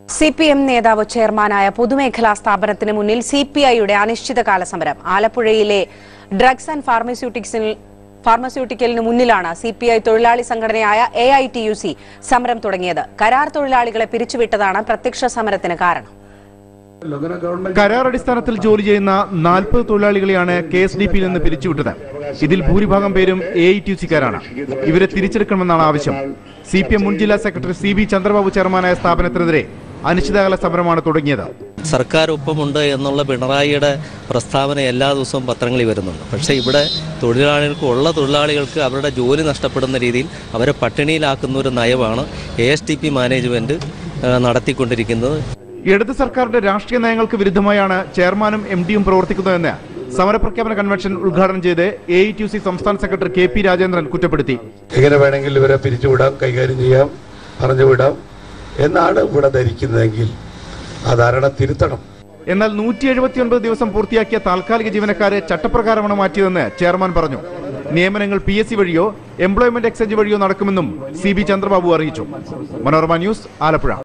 C P M നേതാവ് ചെയർമാനായ പൊതുമേഖലാ സ്ഥാപനത്തിന് മുന്നിൽ സി പി ഐയുടെ അനിശ്ചിതകാല സമരം ആലപ്പുഴയിലെ ഡ്രഗ്സ് ആൻഡ് ഫാർമസ്യൂട്ടിക്സിൽ ഫാർമസ്യൂട്ടിക്കലിന് മുന്നിലാണ് സി പി ഐ തൊഴിലാളി സംഘടനയായ A I T U C സമരം തുടങ്ങിയത് കരാർ തൊഴിലാളികളെ പിരിച്ചുവിട്ടതാണ് പ്രത്യക്ഷ സമരത്തിന് കാരണം കരാർ അടിസ്ഥാനത്തിൽ ജോലി ചെയ്യുന്ന നാൽപ്പത് തൊഴിലാളികളെയാണ് കെ എസ് ഡി പിയിൽ നിന്ന് പിരിച്ചുവിട്ടത് ഇതിൽ ഭൂരിഭാഗം പേരും എ ഐ ടി സിക്കാരാണ് ഇവരെ തിരിച്ചെടുക്കണമെന്നാണ് ആവശ്യം സി പി എം മുൻ ജില്ലാ സെക്രട്ടറി സി ബി ചന്ദ്രബാബു ചെയർമാനായ സ്ഥാപനത്തിനെതിരെ അനിശ്ചിതകാല സമരമാണ് തുടങ്ങിയത് സർക്കാർ ഒപ്പമുണ്ട് എന്നുള്ള പിണറായിയുടെ പ്രസ്താവന എല്ലാ ദിവസവും പത്രങ്ങളിൽ വരുന്നുണ്ട് പക്ഷേ ഇവിടെ തൊഴിലാളികൾക്ക് ഉള്ള തൊഴിലാളികൾക്ക് അവരുടെ ജോലി നഷ്ടപ്പെടുന്ന രീതിയിൽ അവരെ പട്ടിണിയിലാക്കുന്ന ഒരു നയമാണ് A S T P management നടത്തിക്കൊണ്ടിരിക്കുന്നത് ഇടത് സർക്കാരിന്റെ രാഷ്ട്രീയ നയങ്ങൾക്ക് വിരുദ്ധമായാണ് ചെയർമാനും എം ഡിയും പ്രവർത്തിക്കുന്നതെന്ന് സമരപ്രഖ്യാപന കൺവെൻഷൻ ഉദ്ഘാടനം ചെയ്ത് എ ഐ ടി സി സംസ്ഥാന സെക്രട്ടറി കെ പി രാജേന്ദ്രൻ കുറ്റപ്പെടുത്തി എങ്ങനെ വേണമെങ്കിൽ ഇവരെ പിരിച്ചുവിടാം കൈകാര്യം ചെയ്യാം പറഞ്ഞുവിടാം എന്നാണ് ഇവിടെ ധരിക്കുന്നതെങ്കിൽ ആ ധാരണ തിരുത്തണം എന്നാൽ നൂറ്റി എഴുപത്തിയൊൻപത് ദിവസം പൂർത്തിയാക്കിയ താൽക്കാലിക ജീവനക്കാരെ ചട്ടപ്രകാരമാണ് മാറ്റിയതെന്ന് ചെയർമാൻ പറഞ്ഞു നിയമനങ്ങൾ പി എസ് സി വഴിയോ എംപ്ലോയ്മെന്റ് എക്സ്ചേഞ്ച് വഴിയോ നടക്കുമെന്നും സി ബി ചന്ദ്രബാബു അറിയിച്ചു മനോരമ ന്യൂസ് ആലപ്പുഴ